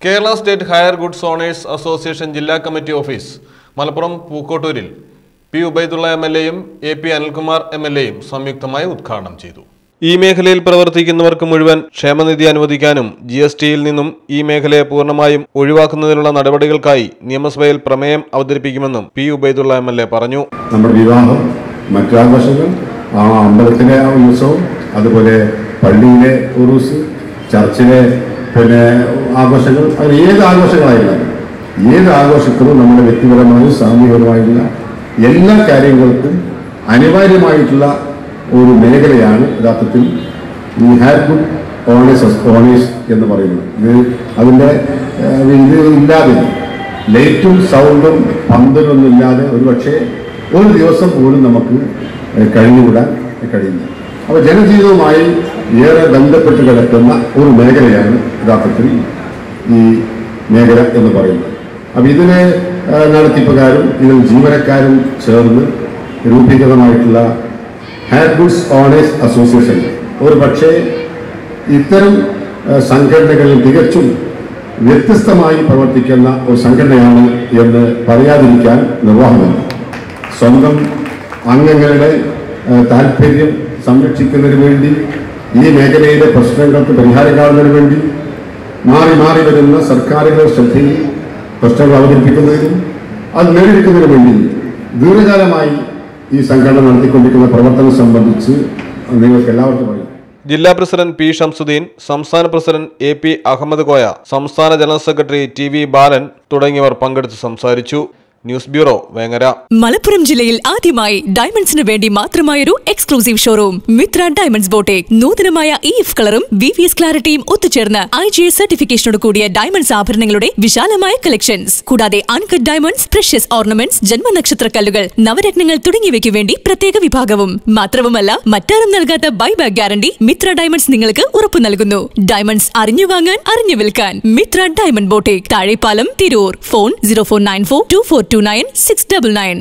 Kerala state hire goods owners association ജില്ലാ committee office Malappuram പൂക്കോട്ടൂരിൽ P Ubaidulla M L എയും A P Anilkumar M L എയും സംയുക്തമായി ഉദ്ഘാടനം ചെയ്തു ഈ മേഖലയിൽ പ്രവർത്തിക്കുന്നവർക്ക് മുഴുവൻ ക്ഷേമനിധി അനുവദിക്കാനും ജി എസ് ടിയിൽ നിന്നും ഈ മേഖലയെ പൂർണ്ണമായും ഒഴിവാക്കുന്നതിനുള്ള നടപടികൾക്കായി നിയമസഭയിൽ പ്രമേയം അവതരിപ്പിക്കുമെന്നും P Ubaidulla M L A പറഞ്ഞു നമ്മുടെ വിവാഹം മറ്റു ആഘോഷങ്ങൾ ആ അമ്പലത്തിലെ ആ ഉത്സവം അതുപോലെ പള്ളിയിലെ ഉറൂസ് ചർച്ചിലെ പിന്നെ ആഘോഷങ്ങൾ അങ്ങനെ ഏത് ആഘോഷങ്ങളായാലും ഏത് ആഘോഷത്തിലും നമ്മുടെ വ്യക്തിപരമായും സാമൂഹികപരമായിട്ടുള്ള എല്ലാ കാര്യങ്ങൾക്കും അനിവാര്യമായിട്ടുള്ള ഒരു മേഖലയാണ് യഥാർത്ഥത്തിൽ ഈ ഹാർ ഗുഡ് ഓണേഴ്സ് ഓണേഴ്സ് എന്ന് പറയുന്നത് ഇത് അതിൻ്റെ ഏഹ്, ഇത് ഇല്ലാതെ ലൈറ്റും സൗണ്ടും പന്തലൊന്നും ഇല്ലാതെ ഒരുപക്ഷെ ഒരു ദിവസം പോലും നമുക്ക് ഏഹ്, കഴിഞ്ഞുകൂടാൻ കഴിയില്ല അപ്പോൾ ജനജീവിതവുമായി ഏറെ ബന്ധപ്പെട്ട് കിടക്കുന്ന ഒരു മേഖലയാണ് യഥാർത്ഥത്തിൽ ഈ മേഖല എന്ന് പറയുന്നത് അപ്പോൾ ഇതിന് ഏഹ്, നടത്തിപ്പുകാരും ഇതിൽ ജീവനക്കാരും ചേർന്ന് രൂപീകൃതമായിട്ടുള്ള ഹെയർ ഗുഡ്സ് ഓണേഴ്സ് അസോസിയേഷൻ ഒരു പക്ഷേ ഇത്തരം ഏഹ്, സംഘടനകളിൽ തികച്ചും വ്യത്യസ്തമായി പ്രവർത്തിക്കുന്ന ഒരു സംഘടനയാണ് എന്ന് പറയാതിരിക്കാൻ നിർവാഹമില്ല സ്വന്തം അംഗങ്ങളുടെ ഏഹ്, താല്പര്യം സംരക്ഷിക്കുന്നതിന് വേണ്ടി ഈ മേഖലയിലെ പ്രശ്നങ്ങൾക്ക് പരിഹാരം കാണുന്നതിന് വേണ്ടി മാറി മാറി വരുന്ന സർക്കാരുകളുടെ ശ്രദ്ധയിൽ പ്രശ്നങ്ങൾ അവതരിപ്പിക്കുന്നതിനും അത് നേടിയെടുക്കുന്നതിന് വേണ്ടി ദീർഘകാലമായി ഈ സംഘടന നടത്തിക്കൊണ്ടിരിക്കുന്ന പ്രവർത്തനം സംബന്ധിച്ച് നിങ്ങൾക്ക് എല്ലാവർക്കും അറിയാം ജില്ലാ പ്രസിഡന്റ് പി ഷംസുദ്ദീൻ സംസ്ഥാന president A P Ahammed Koya സംസ്ഥാന general secretary T V Balan തുടങ്ങിയവർ പങ്കെടുത്ത് സംസാരിച്ചു ന്യൂസ് ബ്യൂറോ വേങ്ങര മലപ്പുറം ജില്ലയിൽ ആദ്യമായി ഡയമണ്ട്സിന് വേണ്ടി മാത്രമായൊരു exclusive showroom Mitra diamonds boutique നൂതനമായ ഇ എഫ് കളറും വി വി എസ് ക്ലാരിറ്റിയും ഒത്തുചേർന്ന് ഐ ജി എസ് സർട്ടിഫിക്കേഷനോട് കൂടിയ ഡയമണ്ട്സ് ആഭരണങ്ങളുടെ വിശാലമായ കളക്ഷൻസ് കൂടാതെ അൺകട്ട് ഡയമണ്ട്സ് പ്രഷ്യസ് ഓർണമെന്റ്സ് ജന്മനക്ഷത്ര കല്ലുകൾ നവരത്നങ്ങൾ തുടങ്ങിയവയ്ക്ക് വേണ്ടി പ്രത്യേക വിഭാഗവും മാത്രവുമല്ല മറ്റാരും നൽകാത്ത ബൈബാക്ക് ഗ്യാരണ്ടി മിത്ര ഡയമണ്ട്സ് നിങ്ങൾക്ക് ഉറപ്പു നൽകുന്നു ഡയമണ്ട്സ് അറിഞ്ഞു വാങ്ങാൻ അറിഞ്ഞു വിൽക്കാൻ Mitra diamond boutique Thazhepalam Tirur phone zero four nine four two four two nine six double nine